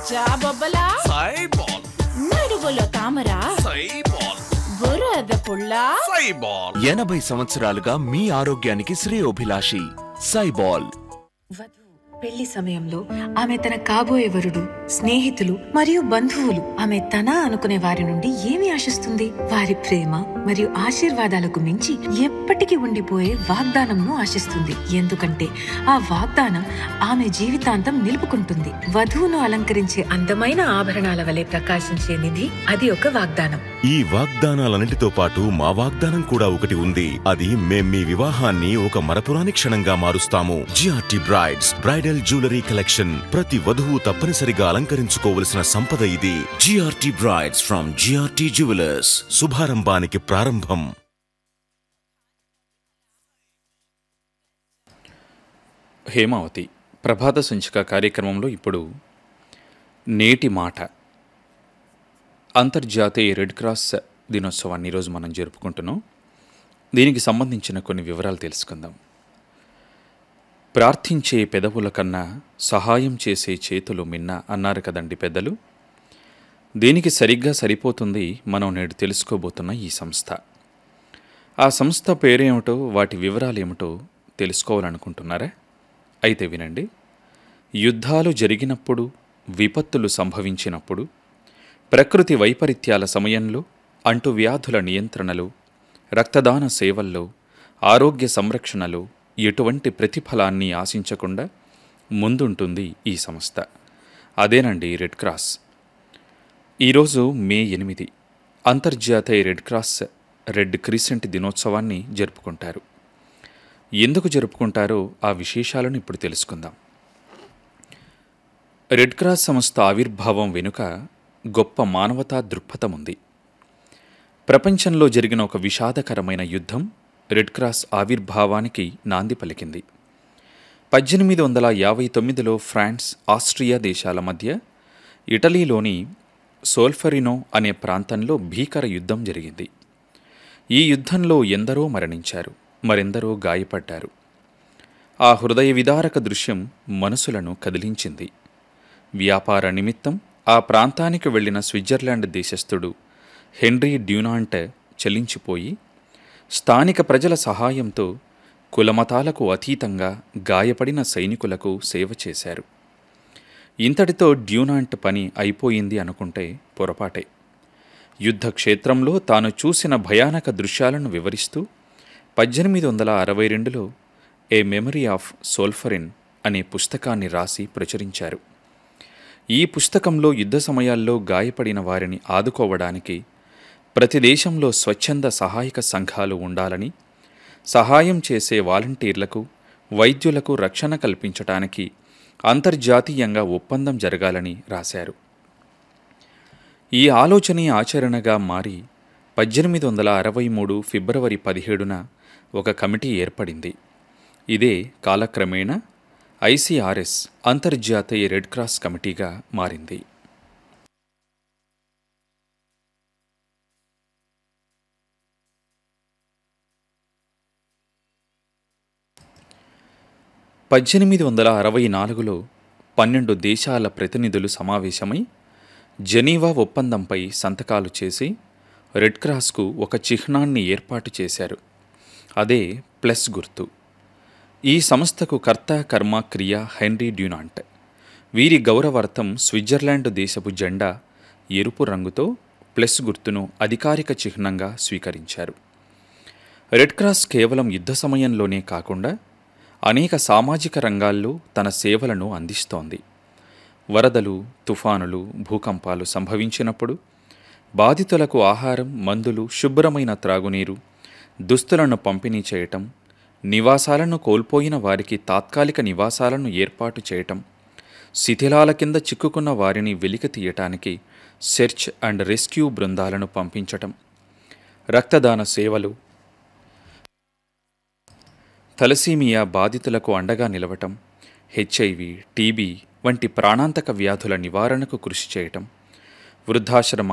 జాబొబ్బలా సైబాల్ నడువులో తామరా సైబాల్ బురద పుల్ల సైబాల్ ఎనభై సంవత్సరాలుగా మీ ఆరోగ్యానికి శ్రేయోభిలాషి సైబాల్ వధువు పెళ్లి సమయంలో ఆమె తన కాబోయే వరుడు స్నేహితులు మరియు బంధువులు ఆమె తన అనుకునే వారి నుండి ఏమి ఆశిస్తుంది వారి ప్రేమ మరియు ఆశీర్వాదాలకు మించి ఎప్పటికీ ఉండిపోయే వాగ్దానంను ఆశిస్తుంది ఎందుకంటే ఆ వాగ్దానం ఆమె జీవితాంతం నిలుపుకుంటుంది వధువును అలంకరించే అందమైన ఆభరణాల వలె ప్రకాశించే నిధి అది ఒక వాగ్దానం ఈ వాగ్దానాలన్నిటితో పాటు మా వాగ్దానం కూడా ఒకటి ఉంది అది మేం మీ వివాహాన్ని ఒక మరపురాని క్షణంగా మారుస్తాము GRT brides bridal jewellery collection ప్రతి వధువు తప్పనిసరిగా అలంకరించుకోవలసిన సంపద ఇది GRT brides from GRT jewellers శుభారంభానికి ప్రారంభం హేమావతి ప్రభాత సంచిక కార్యక్రమంలో ఇప్పుడు నేటి మాట అంతర్జాతీయ రెడ్ క్రాస్ దినోత్సవాన్ని ఈరోజు మనం జరుపుకుంటున్నాం దీనికి సంబంధించిన కొన్ని వివరాలు తెలుసుకుందాం ప్రార్థించే పెదవుల కన్నా సహాయం చేసే చేతులు మిన్న అన్నారు కదండి పెద్దలు దీనికి సరిగ్గా సరిపోతుంది మనం నేడు తెలుసుకోబోతున్న ఈ సంస్థ ఆ సంస్థ పేరేమిటో వాటి వివరాలు ఏమిటో తెలుసుకోవాలనుకుంటున్నారా అయితే వినండి యుద్ధాలు జరిగినప్పుడు విపత్తులు సంభవించినప్పుడు ప్రకృతి వైపరీత్యాల సమయంలో అంటువ్యాధుల నియంత్రణలో రక్తదాన సేవల్లో ఆరోగ్య సంరక్షణలో ఎటువంటి ప్రతిఫలాన్ని ఆశించకుండా ముందుంటుంది ఈ సంస్థ అదేనండి రెడ్ క్రాస్ ఈరోజు మే ఎనిమిది అంతర్జాతీయ రెడ్ క్రాస్ రెడ్ క్రీసెంట్ దినోత్సవాన్ని జరుపుకుంటారు ఎందుకు జరుపుకుంటారో ఆ విశేషాలను ఇప్పుడు తెలుసుకుందాం రెడ్ క్రాస్ సంస్థ ఆవిర్భావం వెనుక గొప్ప మానవతా దృక్పథం ఉంది ప్రపంచంలో జరిగిన ఒక విషాదకరమైన యుద్ధం రెడ్ క్రాస్ ఆవిర్భావానికి నాంది పలికింది పద్దెనిమిది వందల యాభై తొమ్మిదిలో ఫ్రాన్స్ ఆస్ట్రియా దేశాల మధ్య ఇటలీలోని సోల్ఫరినో అనే ప్రాంతంలో భీకర యుద్ధం జరిగింది ఈ యుద్ధంలో ఎందరో మరణించారు మరెందరో గాయపడ్డారు ఆ హృదయ విదారక దృశ్యం మనసులను కదిలించింది వ్యాపార నిమిత్తం ఆ ప్రాంతానికి వెళ్ళిన స్విట్జర్లాండ్ దేశస్థుడు హెన్రీ డ్యూనాంట్ చెల్లించిపోయి స్థానిక ప్రజల సహాయంతో కులమతాలకు అతీతంగా గాయపడిన సైనికులకు సేవ చేశారు ఇంతటితో డ్యూనాంట్ పని అయిపోయింది అనుకుంటే పొరపాటే యుద్ధ క్షేత్రంలో తాను చూసిన భయానక దృశ్యాలను వివరిస్తూ పద్దెనిమిది వందల అరవై రెండులో ఏ మెమరీ ఆఫ్ సోల్ఫరిన్ అనే పుస్తకాన్ని రాసి ప్రచురించారు ఈ పుస్తకంలో యుద్ధ సమయాల్లో గాయపడిన వారిని ఆదుకోవడానికి ప్రతి దేశంలో స్వచ్ఛంద సహాయక సంఘాలు ఉండాలని సహాయం చేసే వాలంటీర్లకు వైద్యులకు రక్షణ కల్పించటానికి అంతర్జాతీయంగా ఒప్పందం జరగాలని రాశారు ఈ ఆలోచనే ఆచరణగా మారి పద్దెనిమిది వందల అరవై మూడు ఫిబ్రవరి పదిహేడున ఒక కమిటీ ఏర్పడింది ఇదే కాలక్రమేణా ఐసిఆర్ఎస్ అంతర్జాతీయ రెడ్ క్రాస్ కమిటీగా మారింది పద్దెనిమిది వందల అరవై నాలుగులో పన్నెండు దేశాల ప్రతినిధులు సమావేశమై జెనీవా ఒప్పందంపై సంతకాలు చేసి రెడ్ క్రాస్కు ఒక చిహ్నాన్ని ఏర్పాటు చేశారు అదే ప్లస్ గుర్తు ఈ సంస్థకు కర్త కర్మ క్రియ హెన్రీ డ్యూనాంట్ వీరి గౌరవార్థం స్విట్జర్లాండ్ దేశపు జెండా ఎరుపు రంగుతో ప్లస్ గుర్తును అధికారిక చిహ్నంగా స్వీకరించారు రెడ్ క్రాస్ కేవలం యుద్ధ సమయంలోనే కాకుండా అనేక సామాజిక రంగాల్లో తన సేవలను అందిస్తోంది వరదలు తుఫానులు భూకంపాలు సంభవించినప్పుడు బాధితులకు ఆహారం మందులు శుభ్రమైన త్రాగునీరు దుస్తులను పంపిణీ చేయటం నివాసాలను కోల్పోయిన వారికి తాత్కాలిక నివాసాలను ఏర్పాటు చేయటం శిథిలాల కింద చిక్కుకున్న వారిని వెలికి తీయటానికి సెర్చ్ అండ్ రెస్క్యూ బృందాలను పంపించటం రక్తదాన సేవలు థలసీమియా బాధితులకు అండగా నిలవటం హెచ్ఐవి టీబీ వంటి ప్రాణాంతక వ్యాధుల నివారణకు కృషి చేయటం వృద్ధాశ్రమ